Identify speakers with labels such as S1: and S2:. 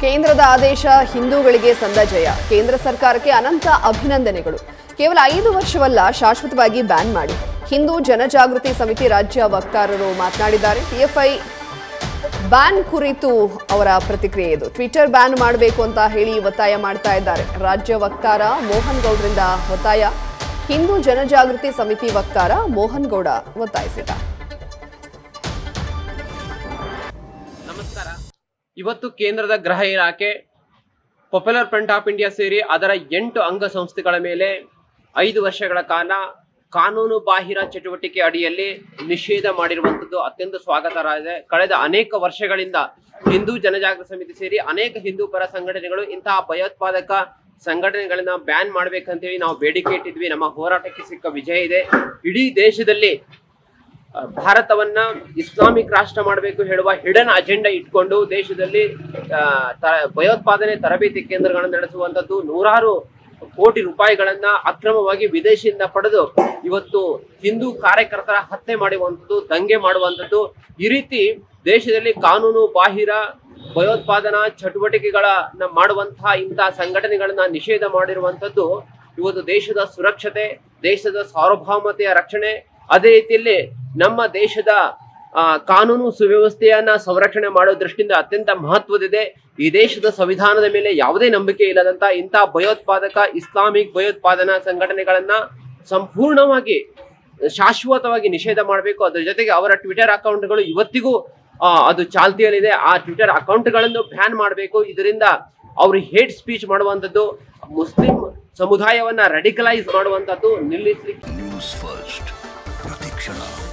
S1: ಕೇಂದ್ರದ ಆದೇಶ ಹಿಂದೂಗಳಿಗೆ ಸಂದ ಜಯ ಕೇಂದ್ರ ಸರ್ಕಾರಕ್ಕೆ ಅನಂತ ಅಭಿನಂದನೆಗಳು ಕೇವಲ ಐದು ವರ್ಷವಲ್ಲ ಶಾಶ್ವತವಾಗಿ ಬ್ಯಾನ್ ಮಾಡಿ ಹಿಂದೂ ಜನಜಾಗೃತಿ ಸಮಿತಿ ರಾಜ್ಯ ವಕ್ತಾರರು ಮಾತನಾಡಿದ್ದಾರೆ ಪಿಎಫ್ಐ ಬ್ಯಾನ್ ಕುರಿತು ಅವರ ಪ್ರತಿಕ್ರಿಯೆ ಇದು ಟ್ವಿಟರ್ ಬ್ಯಾನ್ ಮಾಡಬೇಕು ಅಂತ ಹೇಳಿ ಒತ್ತಾಯ ಮಾಡ್ತಾ ಇದ್ದಾರೆ ರಾಜ್ಯ ವಕ್ತಾರ ಮೋಹನ್ ಗೌಡ್ರಿಂದ ಒತ್ತಾಯ ಹಿಂದೂ ಜನಜಾಗೃತಿ ಸಮಿತಿ ವಕ್ತಾರ ಮೋಹನ್ ಗೌಡ ಒತ್ತಾಯಿಸಿದ್ದಾರೆ
S2: ನಮಸ್ಕಾರ ಇವತ್ತು ಕೇಂದ್ರದ ಗೃಹ ಇಲಾಖೆ ಪಾಪ್ಯುಲರ್ ಫ್ರಂಟ್ ಆಫ್ ಇಂಡಿಯಾ ಸೇರಿ ಅದರ ಎಂಟು ಅಂಗಸಂಸ್ಥೆಗಳ ಮೇಲೆ ಐದು ವರ್ಷಗಳ ಕಾಲ ಕಾನೂನು ಬಾಹಿರ ಚಟುವಟಿಕೆ ಅಡಿಯಲ್ಲಿ ನಿಷೇಧ ಮಾಡಿರುವಂಥದ್ದು ಅತ್ಯಂತ ಸ್ವಾಗತಾರ್ಹ ಕಳೆದ ಅನೇಕ ವರ್ಷಗಳಿಂದ ಹಿಂದೂ ಜನಜಾಗೃತಿ ಸಮಿತಿ ಸೇರಿ ಅನೇಕ ಹಿಂದೂ ಪರ ಸಂಘಟನೆಗಳು ಇಂತಹ ಭಯೋತ್ಪಾದಕ ಸಂಘಟನೆಗಳನ್ನ ಬ್ಯಾನ್ ಮಾಡ್ಬೇಕಂತೇಳಿ ನಾವು ಬೇಡಿಕೆ ಇಟ್ಟಿದ್ವಿ ನಮ್ಮ ಹೋರಾಟಕ್ಕೆ ಸಿಕ್ಕ ವಿಜಯ ಇದೆ ಇಡೀ ದೇಶದಲ್ಲಿ ಆ, ಭಾರತವನ್ನ ಇಸ್ಲಾಮಿಕ್ ರಾಷ್ಟ್ರ ಮಾಡಬೇಕು ಹೇಳುವ ಹಿಡನ್ ಅಜೆಂಡಾ ಇಟ್ಕೊಂಡು ದೇಶದಲ್ಲಿ ಆ, ತ- ಭಯೋತ್ಪಾದನೆ ತರಬೇತಿ ಕೇಂದ್ರಗಳನ್ನು ನಡೆಸುವಂತದ್ದು ನೂರಾರು ಕೋಟಿ ರೂಪಾಯಿಗಳನ್ನ ಅಕ್ರಮವಾಗಿ ವಿದೇಶಿಯಿಂದ ಪಡೆದು ಇವತ್ತು ಹಿಂದೂ ಕಾರ್ಯಕರ್ತರ ಹತ್ಯೆ ಮಾಡುವಂಥದ್ದು ದಂಗೆ ಮಾಡುವಂಥದ್ದು ಈ ರೀತಿ ದೇಶದಲ್ಲಿ ಕಾನೂನು ಬಾಹಿರ ಭಯೋತ್ಪಾದನಾ ಚಟುವಟಿಕೆಗಳನ್ನ ಮಾಡುವಂತಹ ಇಂತಹ ಸಂಘಟನೆಗಳನ್ನ ನಿಷೇಧ ಮಾಡಿರುವಂತದ್ದು ಇವತ್ತು ದೇಶದ ಸುರಕ್ಷತೆ ದೇಶದ ಸಾರ್ವಭೌಮತೆಯ ರಕ್ಷಣೆ ಅದೇ ರೀತಿಯಲ್ಲಿ ನಮ್ಮ ದೇಶದ ಆ, ಕಾನೂನು ಸುವ್ಯವಸ್ಥೆಯನ್ನ ಸಂರಕ್ಷಣೆ ಮಾಡೋ ದೃಷ್ಟಿಯಿಂದ ಅತ್ಯಂತ ಮಹತ್ವದಿದೆ ಈ ದೇಶದ ಸಂವಿಧಾನದ ಮೇಲೆ ಯಾವುದೇ ನಂಬಿಕೆ ಇಲ್ಲದಂತ ಇಂತಹ ಭಯೋತ್ಪಾದಕ ಇಸ್ಲಾಮಿಕ್ ಭಯೋತ್ಪಾದನಾ ಸಂಘಟನೆಗಳನ್ನ ಸಂಪೂರ್ಣವಾಗಿ ಶಾಶ್ವತವಾಗಿ ನಿಷೇಧ ಮಾಡಬೇಕು ಅದ್ರ ಜೊತೆಗೆ ಅವರ ಟ್ವಿಟರ್ ಅಕೌಂಟ್ಗಳು ಇವತ್ತಿಗೂ ಆ, ಅದು ಚಾಲ್ತಿಯಲ್ಲಿದೆ ಆ ಟ್ವಿಟರ್ ಅಕೌಂಟ್ಗಳನ್ನು ಬ್ಯಾನ್ ಮಾಡಬೇಕು ಇದರಿಂದ ಅವರು ಹೇಟ್ ಸ್ಪೀಚ್ ಮಾಡುವಂಥದ್ದು ಮುಸ್ಲಿಂ ಸಮುದಾಯವನ್ನ ರೆಡಿಕಲೈಸ್ ಮಾಡುವಂಥದ್ದು ನಿಲ್ಲಿಸಲಿಕ್ಕೆ
S3: ನ್ಯೂಸ್ ಫಸ್ಟ್ ಪ್ರತಿಕ್ಷಣ